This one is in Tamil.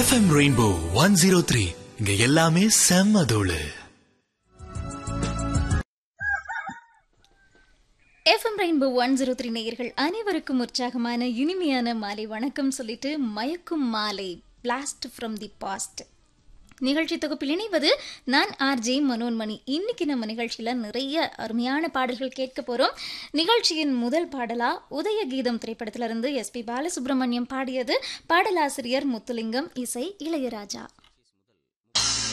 FM rainbow one zero three இங்க எல்லாமே செம்ம தோளு FM rainbow one zero three நேயர்கள் அனைவருக்கும் உற்சாகமான இனிமையான மாலை வணக்கம் சொல்லிட்டு மயக்கும் மாலை பிளாஸ்ட் ஃப்ரம் தி பாஸ்ட் நிகழ்ச்சி தொகுப்பில் இணைவது நான் ஆர்ஜே மனோன்மணி இன்னைக்கு நம்ம நிகழ்ச்சியில நிறைய அருமையான பாடல்கள் கேட்க போறோம் நிகழ்ச்சியின் முதல் பாடலா உதய கீதம் திரைப்படத்திலிருந்து எஸ்பி பாலசுப்ரமணியம் பாடியது பாடலாசிரியர் முத்துலிங்கம் இசை இளையராஜா